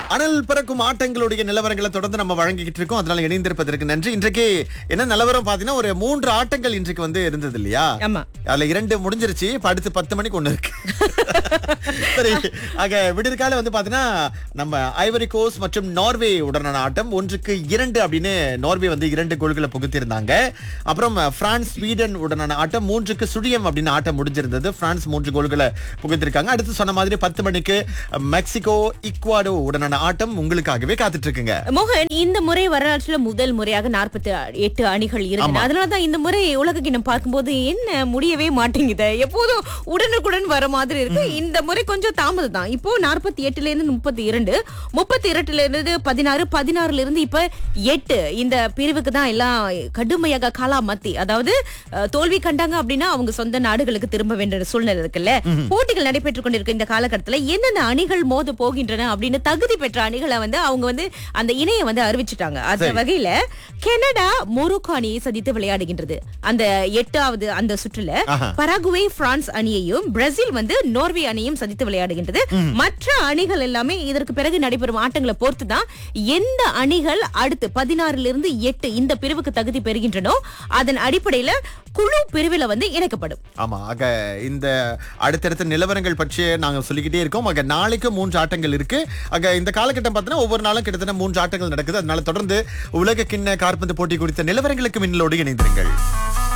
அனல் பிறக்கும் ஆட்டங்களுடைய நிலவரங்களை தொடர்ந்து நம்ம வழங்கிக்கிட்டு இருக்கோம் அதனால இணைந்திருப்பதற்கு நன்றி இன்றைக்கு என்ன நிலவரம் பாத்தீங்கன்னா ஒரு மூன்று ஆட்டங்கள் இன்றைக்கு வந்து இருந்தது இல்லையா ஆமா அதுல இரண்டு முடிஞ்சிருச்சு இப்ப அடுத்து பத்து மணிக்கு ஒண்ணு இருக்கு சரி ஆக விடிற்கால வந்து பாத்தீங்கன்னா நம்ம ஐவரி கோஸ் மற்றும் நார்வே உடனான ஆட்டம் ஒன்றுக்கு இரண்டு அப்படின்னு நார்வே வந்து இரண்டு கோல்களை புகுத்திருந்தாங்க அப்புறம் பிரான்ஸ் ஸ்வீடன் உடனான ஆட்டம் மூன்றுக்கு சுழியம் அப்படின்னு ஆட்டம் முடிஞ்சிருந்தது பிரான்ஸ் மூன்று கோல்களை புகுத்திருக்காங்க அடுத்து சொன்ன மாதிரி பத்து மணிக்கு மெக்சிகோ இக்வாடோ உடனான ஆட்டம் உங்களுக்காகவே காத்துட்டு இருக்குங்க மோகன் இந்த முறை வரலாற்றுல முதல் முறையாக நாற்பத்தி எட்டு அணிகள் இருக்கு அதனாலதான் இந்த முறை உலக கிண்ணம் பார்க்கும்போது என்ன முடியவே மாட்டேங்குது எப்போதும் உடனுக்குடன் வர மாதிரி இருக்கு இந்த முறை கொஞ்சம் தாமதம் தான் இப்போ நாற்பத்தி எட்டுல இருந்து முப்பத்தி இரண்டு முப்பத்தி இரண்டுல இருந்து பதினாறு பதினாறுல இருந்து இப்ப எட்டு இந்த பிரிவுக்கு தான் எல்லாம் கடுமையாக காலா மத்தி அதாவது அஹ், தோல்வி கண்டாங்க அப்படின்னா அவங்க சொந்த நாடுகளுக்கு திரும்ப வேண்டிய சூழ்நிலை இருக்குல்ல போட்டிகள் நடைபெற்றுக் கொண்டிருக்க இந்த காலகட்டத்துல எந்தெந்த அணிகள் மோத போகின்றன அப்படின்னு தகுதி பெற்ற அணிகளை வந்து அவங்க வந்து அந்த இணையை வந்து அறிவிச்சிட்டாங்க அந்த வகையில கனடா மொரோக்கோ அணியை சந்தித்து விளையாடுகின்றது அந்த எட்டாவது அந்த சுற்றுல ஆஹா. பராகுவே பிரான்ஸ் அணியையும் பிரேசில் வந்து நோர்வே அணியும் சந்தித்து விளையாடுகின்றது மற்ற அணிகள் எல்லாமே இதற்கு பிறகு நடைபெறும் ஆட்டங்களை பொறுத்து தான் எந்த அணிகள் அடுத்து பதினாறுல இருந்து எட்டு இந்த பிரிவுக்கு தகுதி பெறுகின்றனோ அதன் அடிப்படையில குழு பிரிவுல வந்து இணைக்கப்படும் ஆமா ஆக இந்த அடுத்தடுத்த நிலவரங்கள் பற்றி நாங்க சொல்லிக்கிட்டே இருக்கோம் ஆக நாளைக்கு மூன்று ஆட்டங்கள் இருக்கு ஆக இந்த காலகட்டம் பார்த்தீங்கன்னா ஒவ்வொரு நாளும் கிட்டத்தட்ட மூன்று ஆட்டங்கள் நடக்குது அதனால தொடர்ந்து உலக கிண்ண காற்பந்து போட்டி குறித்த நிலவரங்களுக்கு மின்னலோடு இணைந்திருங்கள்